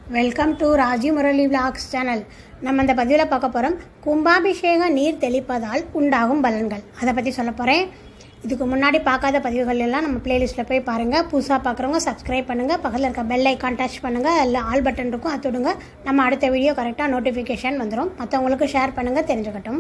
welcome to Raji Murali vlogs channel நம்ம இந்த பதிவில் பார்க்க போகிறோம் கும்பாபிஷேக நீர் தெளிப்பதால் உண்டாகும் பலன்கள் அதை பற்றி சொல்ல போகிறேன் இதுக்கு முன்னாடி பார்க்காத பதிவுகள் எல்லாம் நம்ம பிளேலிஸ்ட்டில் போய் பாருங்கள் புதுசாக பார்க்குறவங்க சப்ஸ்கிரைப் பண்ணுங்கள் பக்கத்தில் இருக்க பெல் ஐக்கான் டச் பண்ணுங்கள் அதில் ஆல் பட்டன் இருக்கும் அது தொடுங்க நம்ம அடுத்த வீடியோ கரெக்டாக நோட்டிஃபிகேஷன் வந்துடும் மற்றவங்களுக்கு ஷேர் பண்ணுங்கள் தெரிஞ்சுக்கட்டும்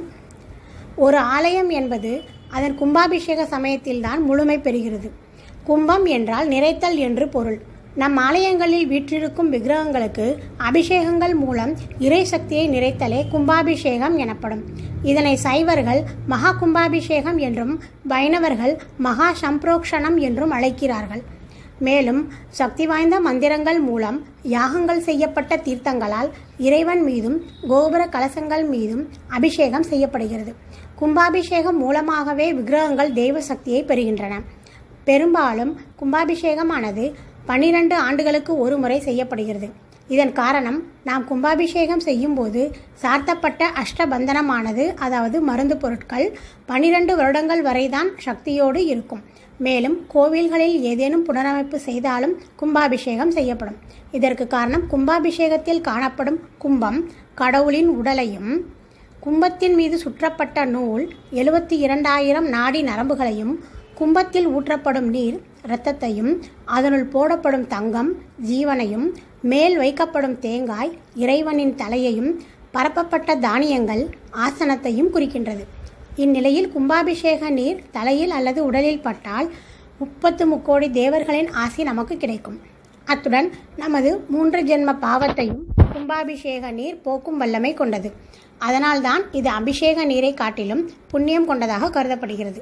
ஒரு ஆலயம் என்பது அதன் கும்பாபிஷேக சமயத்தில்தான் முழுமை பெறுகிறது கும்பம் என்றால் நிறைத்தல் என்று பொருள் நம் ஆலயங்களில் வீற்றிருக்கும் விக்கிரகங்களுக்கு அபிஷேகங்கள் மூலம் இறை சக்தியை நிறைத்தலே கும்பாபிஷேகம் எனப்படும் இதனை சைவர்கள் மகா கும்பாபிஷேகம் என்றும் வைணவர்கள் மகா சம்பிரோக்ஷணம் என்றும் அழைக்கிறார்கள் மேலும் சக்தி வாய்ந்த மந்திரங்கள் மூலம் யாகங்கள் செய்யப்பட்ட தீர்த்தங்களால் இறைவன் மீதும் கோபுர கலசங்கள் மீதும் அபிஷேகம் செய்யப்படுகிறது கும்பாபிஷேகம் மூலமாகவே விக்கிரகங்கள் தெய்வ சக்தியை பெறுகின்றன பெரும்பாலும் கும்பாபிஷேகமானது பன்னிரண்டு ஆண்டுகளுக்கு ஒரு முறை செய்யப்படுகிறது இதன் காரணம் நாம் கும்பாபிஷேகம் செய்யும்போது சார்த்தப்பட்ட அஷ்டபந்தனமானது அதாவது மருந்து பொருட்கள் பனிரெண்டு வருடங்கள் வரைதான் சக்தியோடு இருக்கும் மேலும் கோவில்களில் ஏதேனும் புனரமைப்பு செய்தாலும் கும்பாபிஷேகம் செய்யப்படும் இதற்கு காரணம் கும்பாபிஷேகத்தில் காணப்படும் கும்பம் கடவுளின் உடலையும் கும்பத்தின் மீது சுற்றப்பட்ட நூல் எழுபத்தி இரண்டாயிரம் நாடி நரம்புகளையும் கும்பத்தில் ஊற்றப்படும் நீர் இரத்தத்தையும் அதனுள் போடப்படும் தங்கம் ஜீவனையும் மேல் வைக்கப்படும் தேங்காய் இறைவனின் தலையையும் பரப்பப்பட்ட தானியங்கள் ஆசனத்தையும் குறிக்கின்றது இந்நிலையில் கும்பாபிஷேக நீர் தலையில் அல்லது உடலில் பட்டால் முப்பத்து முக்கோடி தேவர்களின் ஆசி நமக்கு கிடைக்கும் அத்துடன் நமது மூன்று ஜென்ம பாவத்தையும் கும்பாபிஷேக நீர் போக்கும் வல்லமை கொண்டது அதனால்தான் இது அபிஷேக நீரை காட்டிலும் புண்ணியம் கொண்டதாக கருதப்படுகிறது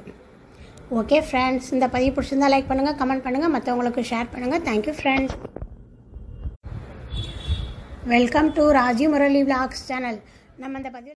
ஓகே ஃப்ரெண்ட்ஸ் இந்த பதிவு பிடிச்சிருந்தா லைக் பண்ணுங்கள் கமெண்ட் பண்ணுங்கள் மற்றவங்களுக்கு ஷேர் பண்ணுங்கள் thank you friends welcome to Raji Murali vlogs channel நம்ம இந்த பதிவு